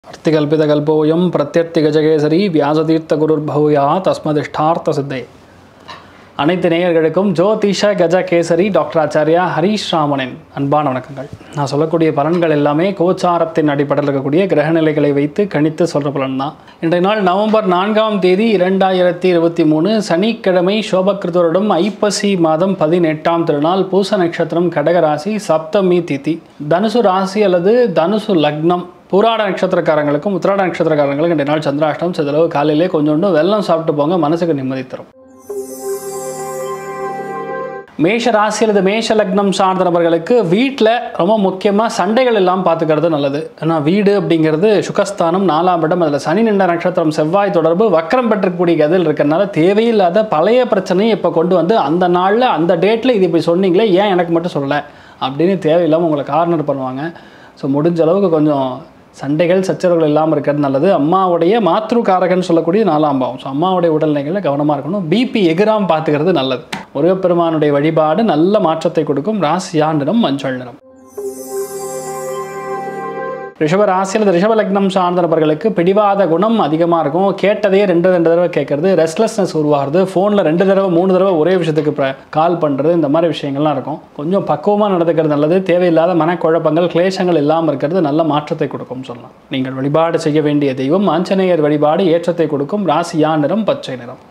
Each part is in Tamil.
அர்த்திகல்பிதகல்போயம் பிரத்யர்த்திகஜகேசரி வியாசதீர்த்தகுருர்பூயா தஸ்மதிஷ்டார்த்த சித்தை அனைத்து நேயர்களுக்கும் ஜோதிஷ கஜ கேசரி டாக்டர் ஆச்சாரியா ஹரீஷ் ராமனின் அன்பான வணக்கங்கள் நான் சொல்லக்கூடிய பலன்கள் எல்லாமே கோச்சாரத்தின் அடிப்படையில் இருக்கக்கூடிய கிரகநிலைகளை வைத்து கணித்து சொல்கிற பலன் தான் இன்றைய நாள் நவம்பர் நான்காம் தேதி இரண்டாயிரத்தி இருபத்தி மூணு சனிக்கிழமை சோபகிருதருடன் ஐப்பசி மாதம் பதினெட்டாம் திருநாள் பூச நட்சத்திரம் கடகராசி சப்தமி திதி தனுசு ராசி அல்லது தனுசு லக்னம் பூராட நட்சத்திரக்காரங்களுக்கும் உத்திராட நட்சத்திரக்காரங்களுக்கும் இன்றைய நாள் சந்திராஷ்டம் சிதளவு காலையிலே கொஞ்சோண்டு வெள்ளம் சாப்பிட்டு போங்க மனசுக்கு நிம்மதி தரும் மேஷ ராசி அல்லது மேஷ லக்னம் சார்ந்த நபர்களுக்கு வீட்டில் ரொம்ப முக்கியமாக சண்டைகள் எல்லாம் பார்த்துக்கிறது நல்லது ஏன்னா வீடு அப்படிங்கிறது சுகஸ்தானம் நாலாம் இடம் அதில் சனி நின்ற நட்சத்திரம் செவ்வாய் தொடர்பு வக்கரம் பெற்றக்கூடிய கதில் இருக்கிறனால தேவையில்லாத பழைய பிரச்சனையை இப்போ கொண்டு வந்து அந்த நாளில் அந்த டேட்டில் இது இப்படி சொன்னீங்களே ஏன் எனக்கு மட்டும் சொல்லலை அப்படின்னு தேவையில்லாமல் உங்களை கார்னர் பண்ணுவாங்க ஸோ முடிஞ்ச அளவுக்கு கொஞ்சம் சண்டைகள் சச்சரவுகள் இல்லாமல் இருக்கிறது நல்லது அம்மாவுடைய மாத்ருகாரகன் சொல்லக்கூடிய நாலாம் பாவம் ஸோ அம்மாவுடைய உடல்நிலைகளில் கவனமாக இருக்கணும் பிபி எகிராம் பார்த்துக்கிறது நல்லது முருகப்பெருமானுடைய வழிபாடு நல்ல மாற்றத்தை கொடுக்கும் ராசியா நிறம் மஞ்சள் நிறம் ரிஷப ராசியில் ரிஷப லக்னம் சார்ந்த நபர்களுக்கு பிடிவாத குணம் அதிகமாக இருக்கும் கேட்டதே ரெண்டு ரெண்டு தடவை கேட்கறது ரெஸ்ட்லெஸ்னஸ் உருவாகிறது ஃபோனில் ரெண்டு தடவை மூணு தடவை ஒரே விஷயத்துக்கு கால் பண்ணுறது இந்த மாதிரி விஷயங்கள்லாம் இருக்கும் கொஞ்சம் பக்குவமாக நடந்துக்கிறது நல்லது தேவையில்லாத மனக்குழப்பங்கள் கிளேசங்கள் இல்லாமல் இருக்கிறது நல்ல மாற்றத்தை கொடுக்கும் சொல்லலாம் நீங்கள் வழிபாடு செய்ய வேண்டிய தெய்வம் ஆஞ்சநேயர் வழிபாடு ஏற்றத்தை கொடுக்கும் ராசியா நிறம் பச்சை நிறம்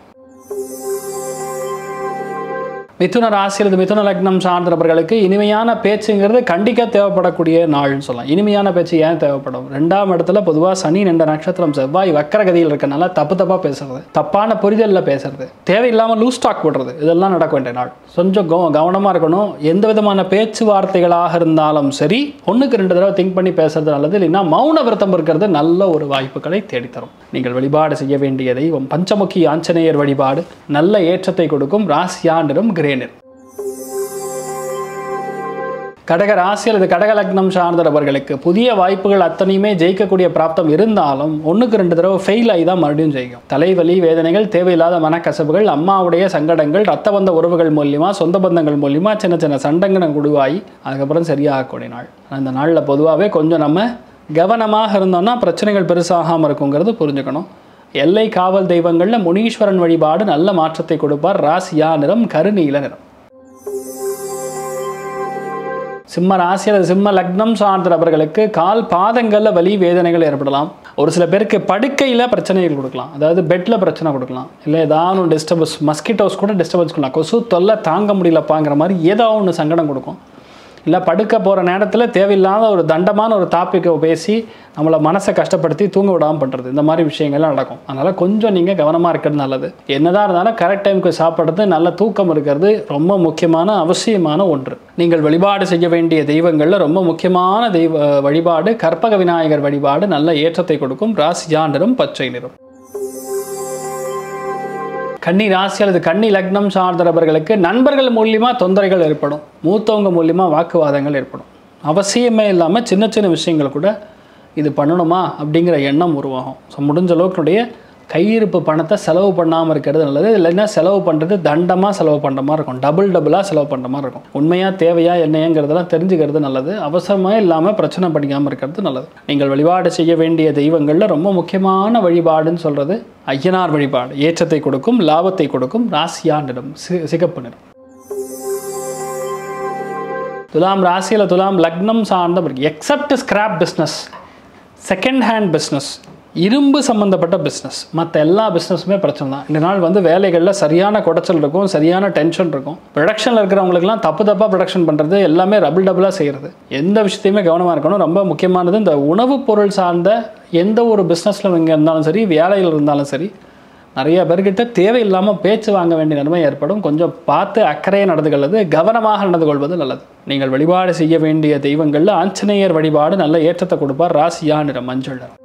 மிதுன ராசி அல்லது மிதுன லக்னம் சார்ந்த நபர்களுக்கு இனிமையான பேச்சுங்கிறது கண்டிக்க தேவைப்படக்கூடிய நாள்னு சொல்லலாம் இனிமையான பேச்சு ஏன் தேவைப்படும் ரெண்டாம் இடத்துல பொதுவாக சனி நின்ற நட்சத்திரம் செவ்வாய் வக்கரகதியில் இருக்கனால தப்பு தப்பாக பேசுறது தப்பான புரிதலில் பேசுறது தேவையில்லாமல் லூஸ் டாக் போடுறது இதெல்லாம் நடக்க வேண்டிய நாள் கொஞ்சம் கவ கவனமாக இருக்கணும் எந்த விதமான பேச்சுவார்த்தைகளாக இருந்தாலும் சரி ஒன்றுக்கு ரெண்டு தடவை திங்க் பண்ணி பேசுறது நல்லது இல்லைன்னா மௌன விரதம் இருக்கிறது நல்ல ஒரு வாய்ப்புகளை தேடித்தரும் நீங்கள் வழிபாடு செய்ய வேண்டிய தெய்வம் பஞ்சமுகி ஆஞ்சநேயர் வழிபாடு நல்ல ஏற்றத்தை கொடுக்கும் ராசியாண்டிரும் கிரேனர் கடக ராசி அல்லது கடக லக்னம் சார்ந்த நபர்களுக்கு புதிய வாய்ப்புகள் அத்தனையுமே ஜெயிக்கக்கூடிய பிராப்தம் இருந்தாலும் ஒன்றுக்கு ரெண்டு தடவை ஃபெயில் ஆகி தான் மறுபடியும் ஜெயிக்கும் தலைவலி வேதனைகள் தேவையில்லாத மனக்கசப்புகள் அம்மாவுடைய சங்கடங்கள் ரத்த பந்த உறவுகள் மூலியமாக சொந்த பந்தங்கள் மூலியமாக சின்ன சின்ன சண்டங்கள் குடுவாகி அதுக்கப்புறம் சரியாகக்கூடிய நாள் அந்த நாளில் பொதுவாகவே கொஞ்சம் நம்ம கவனமாக இருந்தோம்னா பிரச்சனைகள் பெருசாகாமல் இருக்குங்கிறது புரிஞ்சுக்கணும் எல்லை காவல் தெய்வங்களில் முனீஸ்வரன் வழிபாடு நல்ல மாற்றத்தை கொடுப்பார் ராசியா நிறம் கருநீல நிறம் சிம்ம ராசி அல்லது சிம்ம லக்னம் சார்ந்த நபர்களுக்கு கால் பாதங்களில் வலி வேதனைகள் ஏற்படலாம் ஒரு சில பேருக்கு படுக்கையில் பிரச்சனைகள் கொடுக்கலாம் அதாவது பெட்டில் பிரச்சனை கொடுக்கலாம் இல்லை ஏதாவது ஒன்று டிஸ்டர்பன்ஸ் மஸ்கிட்டோஸ் கூட டிஸ்டர்பன்ஸ் கொடுக்கலாம் கொசு தொல்லை தாங்க முடியலப்பாங்கிற மாதிரி ஏதோ ஒன்று சங்கடம் கொடுக்கும் இல்லை படுக்க போகிற நேரத்தில் தேவையில்லாத ஒரு தண்டமான ஒரு டாப்பிக்கை பேசி நம்மளை மனசை கஷ்டப்படுத்தி தூங்க விடாமல் பண்ணுறது இந்த மாதிரி விஷயங்கள்லாம் நடக்கும் அதனால் கொஞ்சம் நீங்கள் கவனமாக இருக்கிறது நல்லது என்னதான் இருந்தாலும் கரெக்ட் டைமுக்கு சாப்பிட்றது நல்ல தூக்கம் இருக்கிறது ரொம்ப முக்கியமான அவசியமான ஒன்று நீங்கள் வழிபாடு செய்ய வேண்டிய தெய்வங்களில் ரொம்ப முக்கியமான தெய்வ வழிபாடு கற்பக விநாயகர் வழிபாடு நல்ல ஏற்றத்தை கொடுக்கும் ராசியா நிறம் பச்சை நிறம் கன்னி ராசி அல்லது கன்னி லக்னம் சார்ந்த நபர்களுக்கு நண்பர்கள் மூலியமாக தொந்தரைகள் ஏற்படும் மூத்தவங்க மூலியமாக வாக்குவாதங்கள் ஏற்படும் அவசியமே இல்லாமல் சின்ன சின்ன விஷயங்கள் கூட இது பண்ணணுமா அப்படிங்கிற எண்ணம் உருவாகும் ஸோ முடிஞ்ச அளவுக்குடைய கையிருப்பு பணத்தை செலவு பண்ணாமல் இருக்கிறது நல்லது இல்லைன்னா செலவு பண்ணுறது தண்டமாக செலவு பண்ணுற மாதிரி இருக்கும் டபுள் டபுளாக செலவு பண்ணுற மாதிரி இருக்கும் உண்மையாக தேவையா என்னங்கிறதெல்லாம் தெரிஞ்சுக்கிறது நல்லது அவசரமாக இல்லாமல் பிரச்சனை பண்ணிக்காமல் இருக்கிறது நல்லது நீங்கள் வழிபாடு செய்ய வேண்டிய தெய்வங்களில் ரொம்ப முக்கியமான வழிபாடுன்னு சொல்கிறது ஐயனார் வழிபாடு ஏற்றத்தை கொடுக்கும் லாபத்தை கொடுக்கும் ராசியா நிறம் சி சிகப்பு நிறம் துலாம் ராசியில் துலாம் லக்னம் சார்ந்த except scrap business second hand business இரும்பு சம்மந்தப்பட்ட பிஸ்னஸ் மற்ற எல்லா பிஸ்னஸுமே பிரச்சனை தான் இந்த நாள் வந்து வேலைகளில் சரியான குடைச்சல் இருக்கும் சரியான டென்ஷன் இருக்கும் ப்ரொடக்ஷனில் இருக்கிறவங்களுக்குலாம் தப்பு தப்பாக ப்ரொடக்ஷன் பண்ணுறது எல்லாமே ரபிள் டபுளாக செய்கிறது எந்த விஷயத்தையுமே கவனமாக இருக்கணும் ரொம்ப முக்கியமானது இந்த உணவுப் பொருள் சார்ந்த எந்த ஒரு பிஸ்னஸில் இங்கே இருந்தாலும் சரி வேலையில் இருந்தாலும் சரி நிறைய பேர்கிட்ட தேவையில்லாமல் பேச்சு வாங்க வேண்டிய நிலைமை ஏற்படும் கொஞ்சம் பார்த்து அக்கறையை நடந்து கொள்வது கவனமாக நடந்து கொள்வது நல்லது நீங்கள் வழிபாடு செய்ய வேண்டிய தெய்வங்களில் ஆஞ்சநேயர் வழிபாடு நல்ல ஏற்றத்தை கொடுப்பார் ராசியா நிறம் மஞ்சள் நிறம்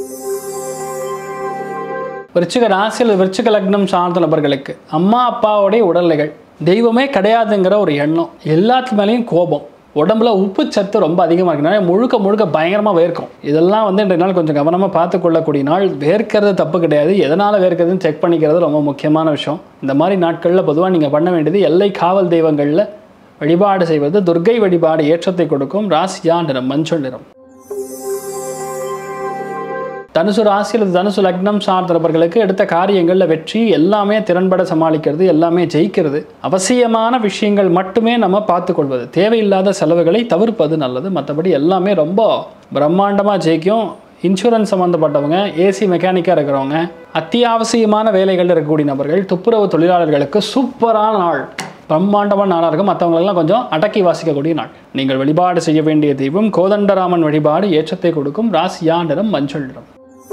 விருச்சிக ராசியில் விருச்சிக லக்னம் சார்ந்த நபர்களுக்கு அம்மா அப்பாவுடைய உடல்நிலைகள் தெய்வமே கிடையாதுங்கிற ஒரு எண்ணம் எல்லாத்து மேலேயும் கோபம் உடம்புல உப்பு சத்து ரொம்ப அதிகமாக இருக்குனால முழுக்க முழுக்க பயங்கரமாக வேர்க்கும் இதெல்லாம் வந்து இன்றைய நாள் கொஞ்சம் கவனமாக பார்த்து கொள்ளக்கூடிய நாள் வேர்க்கிறது தப்பு கிடையாது எதனால் வேர்க்கிறதுன்னு செக் பண்ணிக்கிறது ரொம்ப முக்கியமான விஷயம் இந்த மாதிரி நாட்களில் பொதுவாக நீங்கள் பண்ண வேண்டியது எல்லை காவல் தெய்வங்களில் வழிபாடு செய்வது துர்க்கை வழிபாடு ஏற்றத்தை கொடுக்கும் ராசியா நிறம் மஞ்சள் நிறம் தனுசு ராசி அல்லது தனுசு லக்னம் சார்ந்தவர்களுக்கு எடுத்த காரியங்களில் வெற்றி எல்லாமே திறன்பட சமாளிக்கிறது எல்லாமே ஜெயிக்கிறது அவசியமான விஷயங்கள் மட்டுமே நம்ம பார்த்துக்கொள்வது தேவையில்லாத செலவுகளை தவிர்ப்பது நல்லது மற்றபடி எல்லாமே ரொம்ப பிரம்மாண்டமாக ஜெயிக்கும் இன்சூரன்ஸ் சம்மந்தப்பட்டவங்க ஏசி மெக்கானிக்காக இருக்கிறவங்க அத்தியாவசியமான வேலைகளில் இருக்கக்கூடிய நபர்கள் துப்புரவு தொழிலாளர்களுக்கு சூப்பரான நாள் பிரம்மாண்டமான நாளாக இருக்கும் மற்றவங்களெல்லாம் கொஞ்சம் அடக்கி வாசிக்கக்கூடிய நாள் நீங்கள் வழிபாடு செய்ய வேண்டிய தெய்வம் கோதண்டராமன் வழிபாடு ஏற்றத்தை கொடுக்கும் ராசியா நிறம் மஞ்சள் நிறம்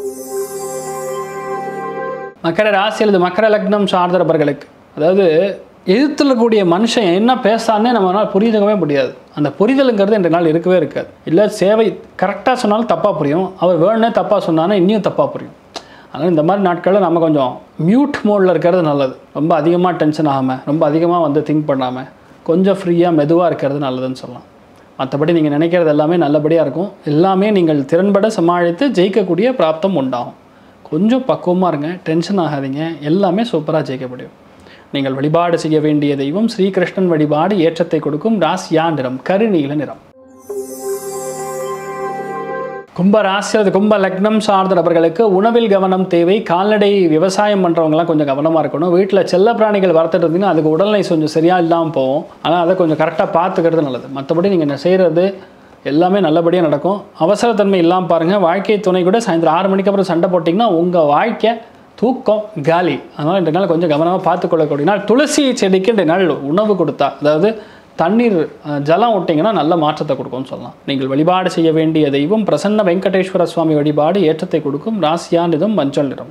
மக்கர ராசி அல்லது மக்கர லக்னம் சார்ந்தவர்களுக்கு அதாவது எதிர்த்துல கூடிய மனுஷன் என்ன பேசானே நம்மளால் புரிஞ்சுக்கவே முடியாது அந்த புரிதலுங்கிறது இன்றைய நாள் இருக்கவே இருக்காது இல்லை சேவை கரெக்டாக சொன்னாலும் தப்பாக புரியும் அவர் வேணுனே தப்பாக சொன்னாலும் இன்னும் தப்பாக புரியும் அதனால் இந்த மாதிரி நாட்களில் நம்ம கொஞ்சம் மியூட் மோடில் இருக்கிறது நல்லது ரொம்ப அதிகமாக டென்ஷன் ஆகாமல் ரொம்ப அதிகமாக வந்து திங்க் பண்ணாமல் கொஞ்சம் ஃப்ரீயாக மெதுவாக இருக்கிறது நல்லதுன்னு சொல்லலாம் மற்றபடி நீங்கள் நினைக்கிறது எல்லாமே நல்லபடியாக இருக்கும் எல்லாமே நீங்கள் திறன்பட சமாளித்து ஜெயிக்கக்கூடிய பிராப்தம் உண்டாகும் கொஞ்சம் பக்குவமாக இருங்க டென்ஷன் ஆகாதீங்க எல்லாமே சூப்பராக ஜெயிக்க முடியும் நீங்கள் வழிபாடு செய்ய வேண்டிய தெய்வம் ஸ்ரீகிருஷ்ணன் வழிபாடு ஏற்றத்தை கொடுக்கும் ராசியா நிறம் கருநீல நிறம் கும்ப ராசி அல்லது கும்ப லக்னம் சார்ந்த நபர்களுக்கு உணவில் கவனம் தேவை கால்நடை விவசாயம் பண்ணுறவங்கலாம் கொஞ்சம் கவனமாக இருக்கணும் வீட்டில் செல்ல பிராணிகள் வளர்த்துட்டு இருந்தீங்கன்னா அதுக்கு உடல்நிலை கொஞ்சம் சரியாக இல்லாமல் போகும் ஆனால் அதை கொஞ்சம் கரெக்டாக பார்த்துக்கிறது நல்லது மற்றபடி நீங்கள் செய்கிறது எல்லாமே நல்லபடியாக நடக்கும் அவசரத்தன்மை இல்லாமல் பாருங்கள் வாழ்க்கை துணை கூட சாயந்தரம் ஆறு மணிக்கு அப்புறம் சண்டை போட்டிங்கன்னா உங்கள் வாழ்க்கை தூக்கம் காலி அதனால் இன்றைய நாள் கொஞ்சம் கவனமாக பார்த்துக்கொள்ளக்கூடிய நாள் துளசி செடிக்கு இன்றைய நாள் உணவு கொடுத்தா அதாவது தண்ணீர் அஹ், ஜலம் விட்டிங்கன்னா நல்ல மாற்றத்தை கொடுக்கும்னு சொல்லலாம் நீங்கள் வழிபாடு செய்ய வேண்டிய தெய்வம் பிரசன்ன வெங்கடேஸ்வர சுவாமி வழிபாடு ஏற்றத்தை கொடுக்கும் ராசியா நிறம் மஞ்சள் நிறம்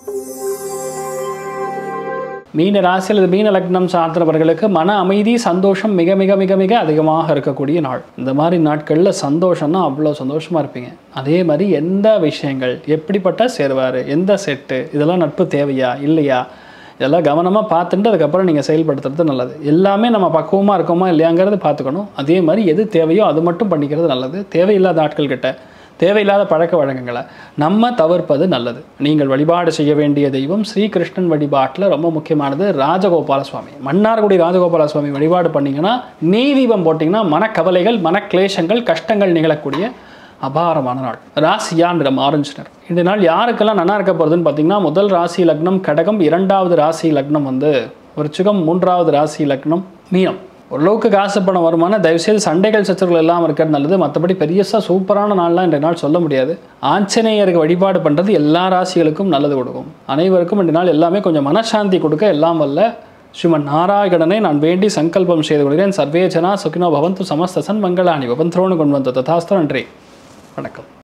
மீன ராசி அல்லது மீன லக்னம் சார்ந்தவர்களுக்கு மன அமைதி சந்தோஷம் மிக மிக மிக மிக அதிகமாக இருக்கக்கூடிய நாள் இந்த மாதிரி நாட்களில் சந்தோஷம்னா அவ்வளோ சந்தோஷமாக இருப்பீங்க அதே மாதிரி எந்த விஷயங்கள் எப்படிப்பட்ட சேருவார் எந்த செட்டு இதெல்லாம் நட்பு தேவையா இல்லையா இதெல்லாம் கவனமாக பார்த்துட்டு அதுக்கப்புறம் நீங்கள் செயல்படுத்துறது நல்லது எல்லாமே நம்ம பக்குவமாக இருக்கோமா இல்லையாங்கிறது பார்த்துக்கணும் அதே மாதிரி எது தேவையோ அது மட்டும் பண்ணிக்கிறது நல்லது தேவையில்லாத ஆட்கள் கிட்ட தேவையில்லாத பழக்க வழக்கங்களை நம்ம தவிர்ப்பது நல்லது நீங்கள் வழிபாடு செய்ய வேண்டிய தெய்வம் ஸ்ரீகிருஷ்ணன் வழிபாட்டில் ரொம்ப முக்கியமானது ராஜகோபால சுவாமி மன்னார்குடி ராஜகோபால சுவாமி வழிபாடு பண்ணீங்கன்னா நெய் தீபம் போட்டிங்கன்னா மனக்கவலைகள் மனக்லேஷங்கள் கஷ்டங்கள் நிகழக்கூடிய அபாரமான நாள் ராசியா நிறம் ஆரஞ்சு நிறம் இந்த நாள் யாருக்கெல்லாம் நல்லா இருக்க போகிறதுன்னு பார்த்தீங்கன்னா முதல் ராசி லக்னம் கடகம் இரண்டாவது ராசி லக்னம் வந்து விருச்சிகம் மூன்றாவது ராசி லக்னம் மீனம் ஓரளவுக்கு காசு பணம் வருமான தயவுசெய்து சண்டைகள் சச்சரவுகள் எல்லாம் இருக்கிறது நல்லது மற்றபடி பெரியசா சூப்பரான நாள்லாம் இன்றைய நாள் சொல்ல முடியாது ஆஞ்சநேயருக்கு வழிபாடு பண்ணுறது எல்லா ராசிகளுக்கும் நல்லது கொடுக்கும் அனைவருக்கும் இந்த நாள் எல்லாமே கொஞ்சம் மனசாந்தி கொடுக்க எல்லாம் வல்ல ஸ்ரீமன் நாராயணனை நான் வேண்டி சங்கல்பம் செய்து கொள்கிறேன் சர்வே ஜனா சுகினோ பவந்து சமஸ்தசன் மங்களாணி பவந்தோன்னு கொண்டு வந்த ததாஸ்து நன்றி வணக்கம்